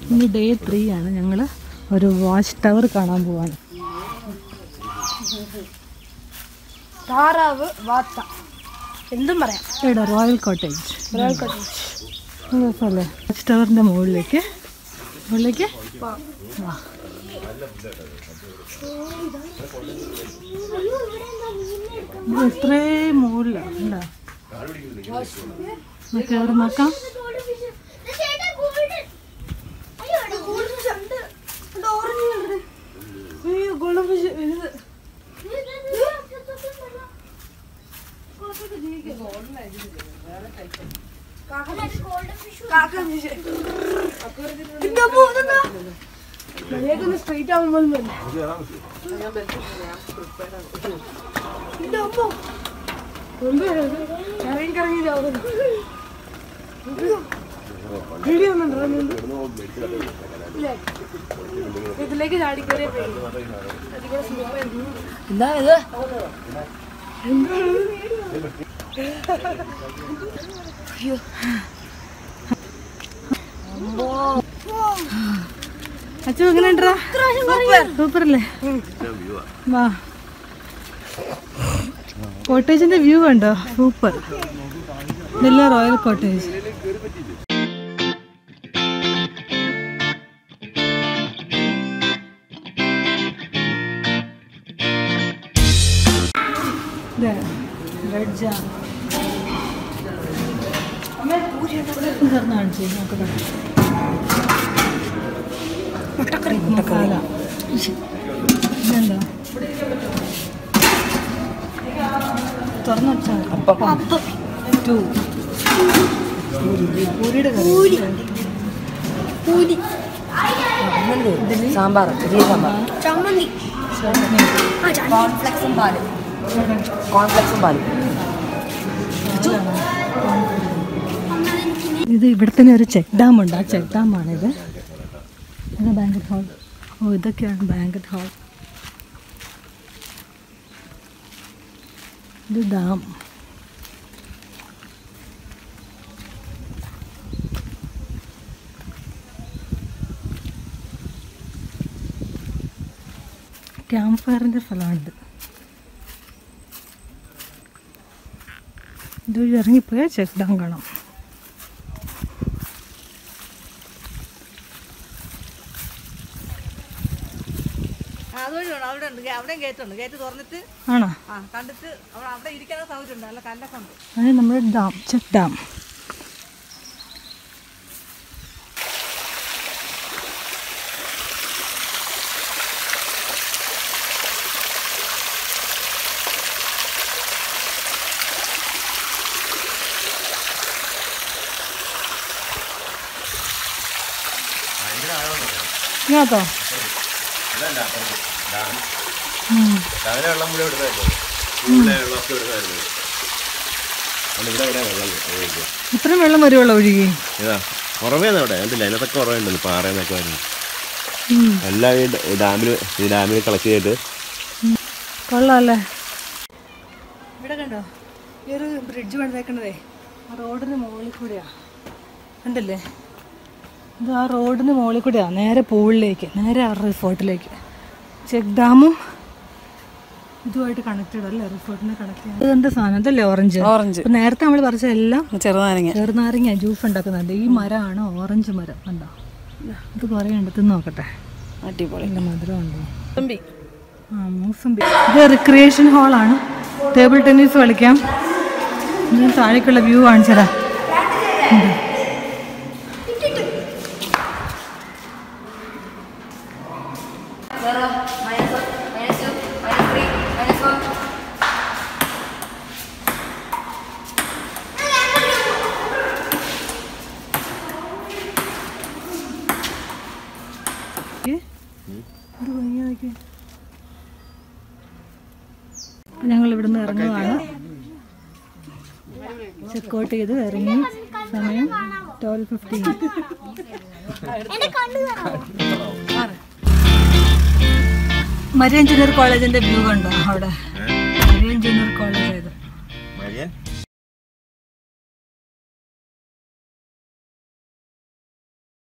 ഇന്ന് day three ആണ് ഞങ്ങൾ ഒരു വാച്ച് ടവർ കാണാൻ പോവാണ് താറാവ് വാത്ത എന്തും പറയാം ഇവിടെ റോയൽ കോട്ടേജ് റോയൽ കോട്ടേജ് രസമല്ലേ വാച്ച് ടവറിൻ്റെ മുകളിലേക്ക് മുകളിലേക്ക് വാ ഇത് ഇത്രയും മുകളിലാണ് ഉണ്ടോ നമുക്ക് അവിടെ നോക്കാം അയ്യോ ഗോൾഡൻ ഫിഷ് വലുത് മഴയൊക്കെ സ്ട്രെയിറ്റ് ആകുമ്പോൾ കറങ്ങി കറങ്ങി ചാവുന്നു വീഡിയോ ഇതിലേക്ക് ചാടി കയറിയ എന്താ ഇത് അച്ചു എങ്ങനെ ഉണ്ടോ സൂപ്പർ അല്ലേ വാ കോട്ടേജിന്റെ വ്യൂ കണ്ടോ സൂപ്പർ ഇതല്ല റോയൽ കോട്ടേജ് വെഡ്ജാണ് തുറന്ന് കാണിച്ചു നോക്കട്ടെ മസാല ഇതെന്താ തുറന്നു വെച്ചാൽ ടു പൂരിയുടെ കറി സാമ്പാർ ഇഡ്ലി സാമ്പാർ ചമ്മന്തി കോൺഫ്ലെക്സും പാലും കോൺഫ്ലെക്സും പാലും ഇത് ഇവിടെ തന്നെ ഒരു ചെക്ക് ഡാം ഉണ്ട് ആ ചെക്ക് ഡാം ആണിത് ഇത് ബാങ്കറ്റ് ഹാൾ ഓ ഇതൊക്കെയാണ് ബാങ്കറ്റ് ഹാൾ ഇത് ഡാം ക്യാമ്പ് ഫയറിൻ്റെ സ്ഥലമാണിത് ഇതുവഴി ഇറങ്ങിപ്പോയാൽ ചെക്ക് ഡാം കാണാം അതുവഴി വേണം അവിടെ ഉണ്ട് അവിടെയും ഗേറ്റ് ഉണ്ട് ഗേറ്റ് തുറന്നിട്ട് ആണോ ആ കണ്ടിട്ട് അവിടെ അവിടെ ഇരിക്കാനുള്ള സൗകര്യം ഉണ്ട് നല്ല കല്ലൊക്കെ ഉണ്ട് അത് നമ്മുടെ ഡാം ചെക്ക് ഡാം ഇങ്ങോട്ടോ രാവിലെ വെള്ളം മുഴുവൻ ഇടുന്നതായിരുന്നു സ്കൂളിലെ വെള്ളമൊക്കെ ഇടുന്നതായിരുന്നു അതുകൊണ്ട് ഇവിടെ ഇവിടെ വെള്ളം ഒഴുകുക ഇത്രയും വെള്ളം വരുവുള്ള ഒഴുകി ഇതാ കുറവേന്ന് അവിടെ കണ്ടില്ല അതിനകത്തൊക്കെ കുറവുണ്ടല്ലോ പാറയെന്നൊക്കെ വരുന്നു എല്ലാം ഈ ഡ- ഈ ഡാമിൽ ഈ ഡാമിൽ കളക്ട് ചെയ്തിട്ട് കൊള്ളാല്ലേ ഇവിടെ കണ്ടോ ഈ ഒരു ബ്രിഡ്ജ് പണിതേക്കണതേ ആ റോഡിന് മുകളിൽ കൂടെയാ കണ്ടില്ലേ ഇത് ആ റോഡിന് മുകളിൽ കൂടെയാ നേരെ പൂളിലേക്ക് നേരെ ആ റിസോർട്ടിലേക്ക് ചെക്ക് ഡാമും ഇതുമായിട്ട് കണക്റ്റഡ് അല്ലേ റിസോർട്ടിനെ കണക്ട് ചെയ്യാൻ ഇതെന്താ സാധനം ഇതല്ലേ ഓറഞ്ച് ഓറഞ്ച് ഇപ്പൊ നേരത്തെ നമ്മൾ പറിച്ച എല്ലാം ചെറുനാരങ്ങ ചെറുനാരങ്ങ ജ്യൂസ് ഉണ്ടാക്കുന്നുണ്ട് ഈ മരമാണ് ഓറഞ്ച് മരം കണ്ടോ ഇത് കുറേ ഉണ്ട് തിന്ന് നോക്കട്ടെ അടിപൊളി നല്ല മധുരമുണ്ടോ തുമ്പി ആ മൂസമ്പി ഇത് റിക്രിയേഷൻ ഹാളാണ് ടേബിൾ ടെന്നീസ് കളിക്കാം ഇതിന് താഴേക്കുള്ള വ്യൂ കാണിച്ചതാ ഞങ്ങൾ ഇവിടുന്ന് ഇറങ്ങുകയാണ് ചെക്കൗട്ട് ചെയ്ത് ഇറങ്ങി സമയം ട്വൽവ് ഫിഫ്റ്റീൻ മരിയൻ ജൂനിയർ കോളേജിന്റെ വ്യൂ കണ്ടോ അവിടെ മരിയൻ ജൂനിയർ കോളേജ്